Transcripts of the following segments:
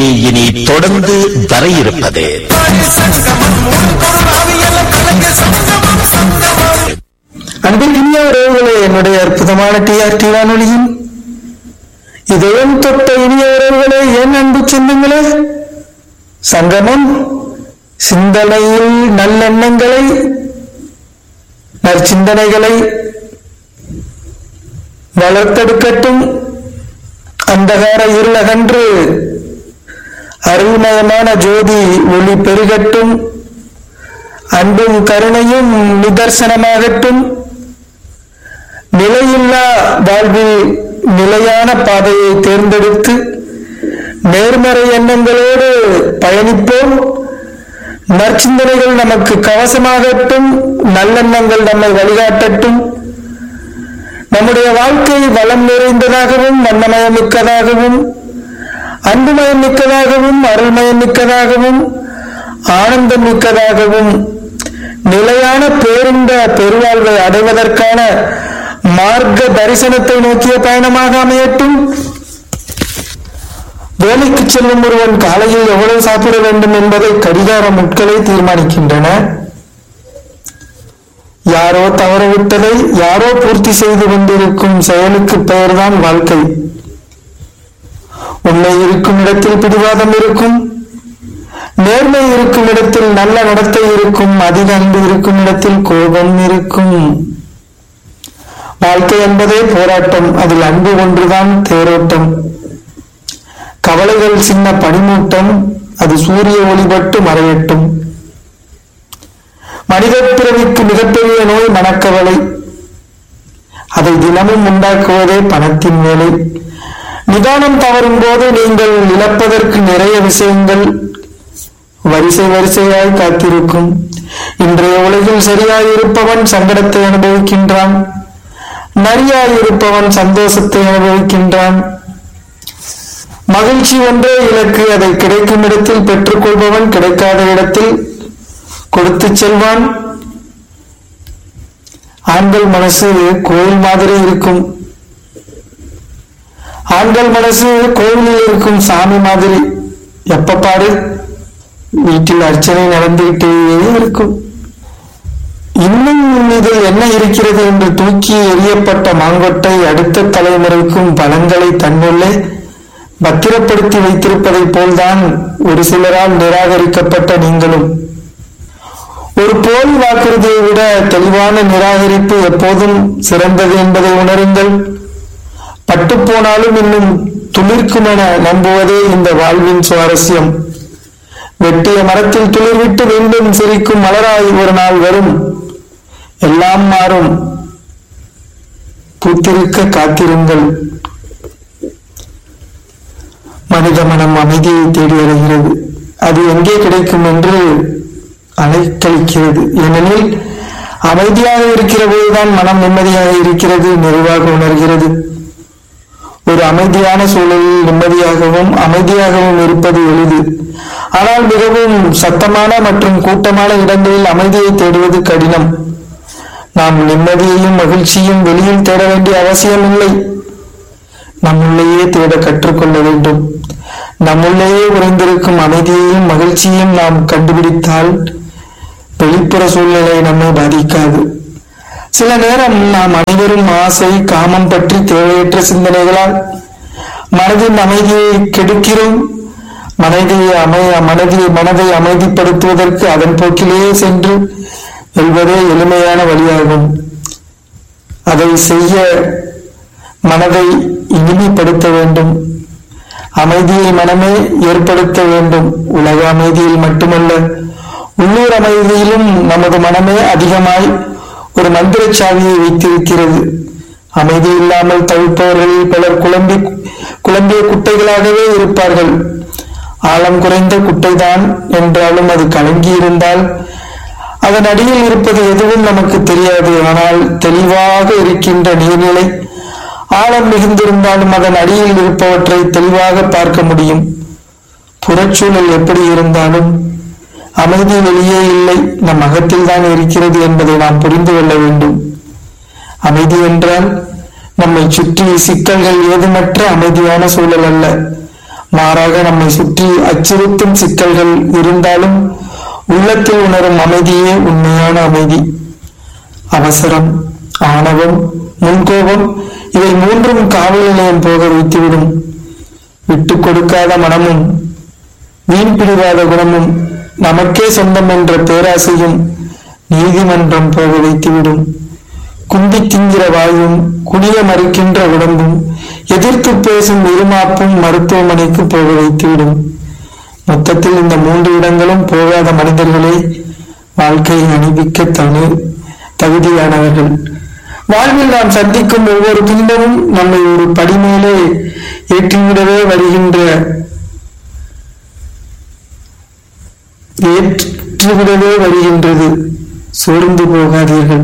இனி தொடர்ந்து வர இருப்பது அன்பிற்கினிய உறவுகளே என்னுடைய அற்புதமான டிஆர்டி வானொலியின் இதயம் தொட்ட இனிய உறவுகளே என் அன்பு சொந்தங்களே சங்கமம் சிந்தனையில் நல்லெண்ணங்களை நற்சிந்தனைகளை வளர்த்தெடுக்கட்டும் அந்தகார இருளகன்று அருள்மயமான ஜோதி ஒளி பெருகட்டும் அன்பும் கருணையும் நிதர்சனமாகட்டும் நிலையில்லா வாழ்வில் நிலையான பாதையை தேர்ந்தெடுத்து நேர்மறை எண்ணங்களோடு பயணிப்போம் நற்சிந்தனைகள் நமக்கு கவசமாகட்டும் நல்லெண்ணங்கள் நம்மை வழிகாட்டட்டும் நம்முடைய வாழ்க்கை வளம் நிறைந்ததாகவும் வண்ணமயமிக்கதாகவும் அன்புமயம் மிக்கதாகவும் அருள்மயம் மிக்கதாகவும் ஆனந்தம் மிக்கதாகவும் நிலையான பேரின்ப பெருவாழ்வை அடைவதற்கான மார்க்க தரிசனத்தை நோக்கிய பயணமாக அமையட்டும் வேலைக்கு செல்லும் ஒருவன் காலையில் எவ்வளவு சாப்பிட வேண்டும் என்பதை கடிகார முட்களை தீர்மானிக்கின்றன யாரோ தவறவிட்டதை யாரோ பூர்த்தி செய்து கொண்டிருக்கும் செயலுக்கு பெயர்தான் வாழ்க்கை உண்மை இருக்கும் இடத்தில் பிடிவாதம் இருக்கும் நேர்மை இருக்கும் இடத்தில் நல்ல நடத்தை இருக்கும் அதிக அன்பு இருக்கும் இடத்தில் கோபம் இருக்கும் வாழ்க்கை என்பதே போராட்டம் அதில் அன்பு ஒன்றுதான் தேரோட்டம் கவலைகள் சின்ன பனிமூட்டம் அது சூரிய ஒளிபட்டு மறையட்டும் மனித பிறவிக்கு மிகப்பெரிய நோய் மனக்கவலை அதை தினமும் உண்டாக்குவதே பணத்தின் வேலை நிதானம் தவறும் போது நீங்கள் இழப்பதற்கு நிறைய விஷயங்கள் வரிசை வரிசையாய் காத்திருக்கும் இன்றைய உலகில் சரியாய் இருப்பவன் சங்கடத்தை அனுபவிக்கின்றான் நரியாய் இருப்பவன் சந்தோஷத்தை அனுபவிக்கின்றான் மகிழ்ச்சி ஒன்றே இலக்கு அதை கிடைக்கும் இடத்தில் பெற்றுக்கொள்பவன் கிடைக்காத இடத்தில் கொடுத்து செல்வான் ஆண்கள் மனசு கோயில் மாதிரி இருக்கும் ஆண்கள் மனசு கோவிலில் இருக்கும் சாமி மாதிரி எப்ப பாரு வீட்டில் அர்ச்சனை நடந்துகிட்டே இருக்கும் இன்னும் இதில் என்ன இருக்கிறது என்று தூக்கி எறியப்பட்ட மாங்கொட்டை அடுத்த தலைமுறைக்கும் பலங்களை தன்னுள்ளே பத்திரப்படுத்தி வைத்திருப்பதைப் போல்தான் ஒரு சிலரால் நிராகரிக்கப்பட்ட நீங்களும் ஒரு போலி வாக்குறுதியை விட தெளிவான நிராகரிப்பு எப்போதும் சிறந்தது என்பதை உணருங்கள் பட்டுப்போனாலும் இன்னும் துளிர்க்கும் என நம்புவதே இந்த வாழ்வின் சுவாரஸ்யம் வெட்டிய மரத்தில் துளிர்விட்டு மீண்டும் சிரிக்கும் மலராய் ஒரு நாள் வரும் எல்லாம் மாறும் பூத்திருக்க காத்திருங்கள் மனித மனம் அமைதியை தேடி வருகிறது அது எங்கே கிடைக்கும் என்று அலைக்கழிக்கிறது ஏனெனில் அமைதியாக இருக்கிற போதுதான் மனம் நிம்மதியாக இருக்கிறது நிறைவாக உணர்கிறது ஒரு அமைதியான சூழலில் நிம்மதியாகவும் அமைதியாகவும் இருப்பது எளிது ஆனால் மிகவும் சத்தமான மற்றும் கூட்டமான இடங்களில் அமைதியை தேடுவது கடினம் நாம் நிம்மதியையும் மகிழ்ச்சியும் வெளியில் தேட வேண்டிய அவசியம் இல்லை நம்முள்ளேயே தேட கற்றுக்கொள்ள வேண்டும் நம்முள்ளேயே உறைந்திருக்கும் அமைதியையும் மகிழ்ச்சியையும் நாம் கண்டுபிடித்தால் வெளிப்புற சூழ்நிலை நம்மை பாதிக்காது சில நேரம் நாம் அனைவரும் ஆசை காமம் பற்றி தேவையற்ற சிந்தனைகளால் மனதின் அமைதியை கெடுக்கிறோம் மனதை அமை மனதை மனதை அமைதிப்படுத்துவதற்கு அதன் போக்கிலேயே சென்று வெல்வதே எளிமையான வழியாகும் அதை செய்ய மனதை இனிமைப்படுத்த வேண்டும் அமைதியை மனமே ஏற்படுத்த வேண்டும் உலக அமைதியில் மட்டுமல்ல உள்ளூர் அமைதியிலும் நமது மனமே அதிகமாய் ஒரு மந்திர சாவியை வைத்திருக்கிறது அமைதி இல்லாமல் தவிப்பவர்களில் பலர் குழம்பி குழம்பிய குட்டைகளாகவே இருப்பார்கள் ஆழம் குறைந்த குட்டைதான் என்றாலும் அது கலங்கி இருந்தால் அதன் அடியில் இருப்பது எதுவும் நமக்கு தெரியாது ஆனால் தெளிவாக இருக்கின்ற நீர்நிலை ஆழம் மிகுந்திருந்தாலும் அதன் அடியில் இருப்பவற்றை தெளிவாக பார்க்க முடியும் புறச்சூழல் எப்படி இருந்தாலும் அமைதி வெளியே இல்லை நம் அகத்தில் தான் இருக்கிறது என்பதை நாம் புரிந்து கொள்ள வேண்டும் அமைதி என்றால் நம்மை சுற்றி சிக்கல்கள் ஏதுமற்ற அமைதியான சூழல் அல்ல மாறாக நம்மை சுற்றி அச்சுறுத்தும் சிக்கல்கள் இருந்தாலும் உள்ளத்தில் உணரும் அமைதியே உண்மையான அமைதி அவசரம் ஆணவம் முன்கோபம் இவை மூன்றும் காவல் நிலையம் போக வைத்துவிடும் விட்டு கொடுக்காத மனமும் வீண் பிடிவாத குணமும் நமக்கே சொந்தம் என்ற பேராசையும் நீதிமன்றம் போக வைத்துவிடும் குந்தி திங்கிற வாயும் குனிய மறுக்கின்ற உடம்பும் எதிர்த்து பேசும் இருமாப்பும் மருத்துவமனைக்கு போக வைத்துவிடும் மொத்தத்தில் இந்த மூன்று இடங்களும் போகாத மனிதர்களே வாழ்க்கையை அனுபவிக்க தனி தகுதியானவர்கள் வாழ்வில் நாம் சந்திக்கும் ஒவ்வொரு துன்பமும் நம்மை ஒரு படி மேலே ஏற்றிவிடவே வருகின்ற ஏற்றிவிடவே வருகின்றது சோர்ந்து போகாதீர்கள்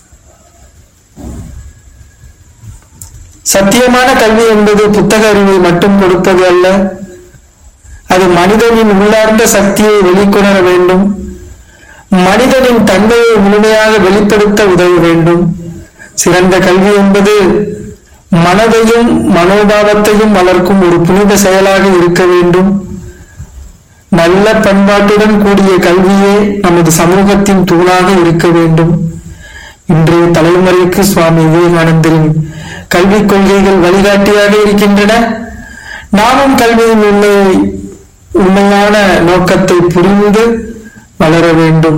சத்தியமான கல்வி என்பது புத்தக அறிவை மட்டும் கொடுப்பது அல்ல அது மனிதனின் உள்ளார்ந்த சக்தியை வெளிக்கொணர வேண்டும் மனிதனின் தன்மையை முழுமையாக வெளிப்படுத்த உதவ வேண்டும் சிறந்த கல்வி என்பது மனதையும் மனோபாவத்தையும் வளர்க்கும் ஒரு புனித செயலாக இருக்க வேண்டும் நல்ல பண்பாட்டுடன் கூடிய கல்வியே நமது சமூகத்தின் தூணாக இருக்க வேண்டும் இன்றைய தலைமுறைக்கு சுவாமி விவேகானந்தரின் கல்விக் கொள்கைகள் வழிகாட்டியாக இருக்கின்றன நாமும் கல்வியின் உண்மையை உண்மையான நோக்கத்தை புரிந்து வளர வேண்டும்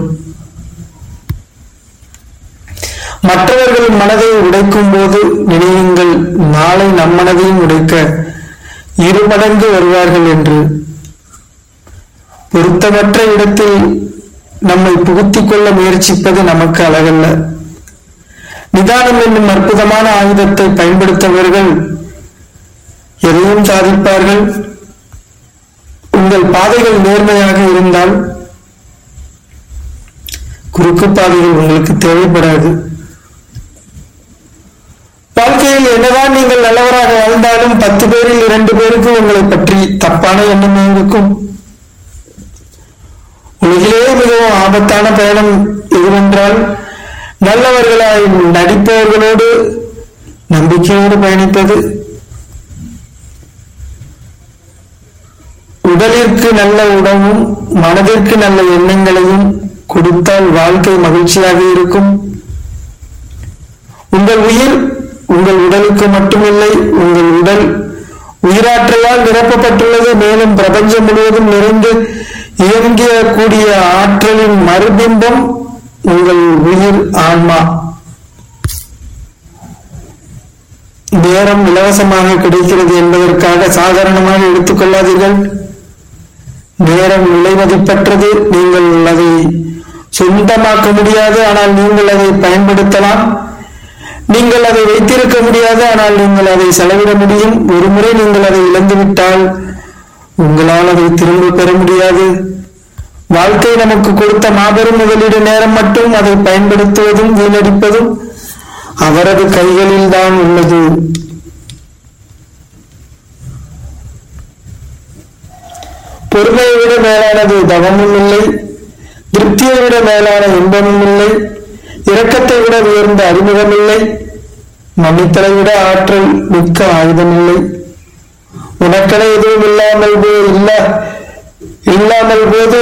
மற்றவர்கள் மனதை உடைக்கும் போது நினைவுங்கள் நாளை நம் மனதையும் உடைக்க இருமடங்கு வருவார்கள் என்று பொருத்தமற்ற இடத்தில் நம்மை புகுத்திக் கொள்ள முயற்சிப்பது நமக்கு அழகல்ல நிதானம் என்னும் அற்புதமான ஆயுதத்தை பயன்படுத்தவர்கள் எதையும் சாதிப்பார்கள் உங்கள் பாதைகள் நேர்மையாக இருந்தால் குறுக்கு பாதைகள் உங்களுக்கு தேவைப்படாது வாழ்க்கையில் என்னதான் நீங்கள் நல்லவராக வாழ்ந்தாலும் பத்து பேரில் இரண்டு பேருக்கு உங்களை பற்றி தப்பான எண்ணமே இருக்கும் உலகிலேயே மிகவும் ஆபத்தான பயணம் எதுவென்றால் நல்லவர்களாய் நடிப்பவர்களோடு நம்பிக்கையோடு பயணிப்பது உடலிற்கு நல்ல உணவும் மனதிற்கு நல்ல எண்ணங்களையும் கொடுத்தால் வாழ்க்கை மகிழ்ச்சியாக இருக்கும் உங்கள் உயிர் உங்கள் உடலுக்கு மட்டுமில்லை உங்கள் உடல் உயிராற்றலால் நிரப்பப்பட்டுள்ளது மேலும் பிரபஞ்சம் முழுவதும் நிறைந்து இயங்கக்கூடிய ஆற்றலின் மறுபிம்பம் உங்கள் உயிர் ஆன்மா நேரம் இலவசமாக கிடைக்கிறது என்பதற்காக சாதாரணமாக எடுத்துக்கொள்ளாதீர்கள் நேரம் விலை மதிப்பற்றது நீங்கள் அதை சொந்தமாக்க முடியாது ஆனால் நீங்கள் அதை பயன்படுத்தலாம் நீங்கள் அதை வைத்திருக்க முடியாது ஆனால் நீங்கள் அதை செலவிட முடியும் ஒரு முறை நீங்கள் அதை இழந்துவிட்டால் உங்களால் அதை திரும்ப பெற முடியாது வாழ்க்கை நமக்கு கொடுத்த மாபெரும் முதலீடு நேரம் மட்டும் அதை பயன்படுத்துவதும் வீணடிப்பதும் அவரது கைகளில் தான் உள்ளது பொறுமையை விட மேலானது தவமும் இல்லை திருப்தியை விட மேலான இன்பமும் இல்லை இரக்கத்தை விட உயர்ந்த அறிமுகம் இல்லை மன்னித்தலை விட ஆற்றல் மிக்க ஆயுதம் இல்லை உனக்கென எதுவும் இல்லாமல் போ இல்ல இல்லாமல் போது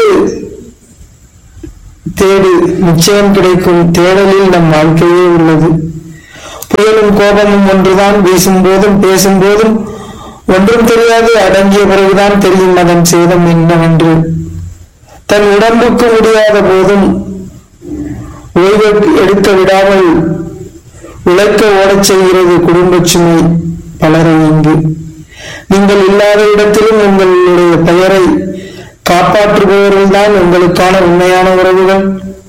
தேடு நிச்சயம் கிடைக்கும் தேடலில் நம் வாழ்க்கையே உள்ளது புயலும் கோபமும் ஒன்றுதான் வீசும் போதும் பேசும் போதும் ஒன்றும் தெரியாது அடங்கிய பிறகுதான் தெரியும் அதன் சேதம் என்னவென்று தன் உடம்புக்கு முடியாத போதும் ஓய்வு எடுக்க விடாமல் உழைக்க ஓடச் செய்கிறது குடும்ப சுமை பலரை இங்கு நீங்கள் இல்லாத இடத்திலும் உங்களுடைய பெயரை காப்பாற்றுபவர்கள்தான் உங்களுக்கான உண்மையான உறவுகள்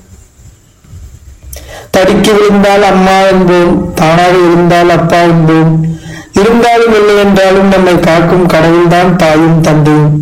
தடுக்கி விழுந்தால் அம்மா என்போம் தானாக இருந்தால் அப்பா என்போம் இருந்தாலும் இல்லை என்றாலும் நம்மை காக்கும் கடவுள்தான் தாயும் தந்தையும்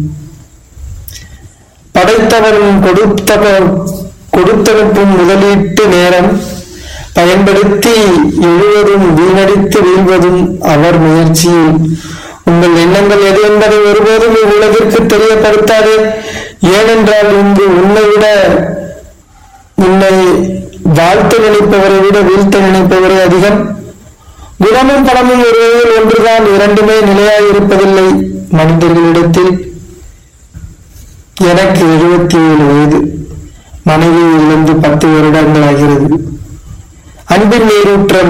படைத்தவரும் கொடுத்த கொடுத்தனுப்பும் முதலீட்டு நேரம் பயன்படுத்தி எழுவதும் வீணடித்து வீழ்வதும் அவர் முயற்சியில் உங்கள் எண்ணங்கள் எது என்பதை ஒருபோதும் இவ்வுலகிற்கு தெரியப்படுத்தாது ஏனென்றால் இங்கு உன்னை விட உன்னை வாழ்த்து நினைப்பவரை விட வீழ்த்த நினைப்பவரே அதிகம் குணமும் பணமும் ஒரு வகையில் ஒன்றுதான் இரண்டுமே நிலையாய் இருப்பதில்லை மனிதர்களிடத்தில் எனக்கு எழுபத்தி ஏழு வயது மனைவி இழந்து பத்து வருடங்கள் ஆகிறது அன்பின் நீரூற்ற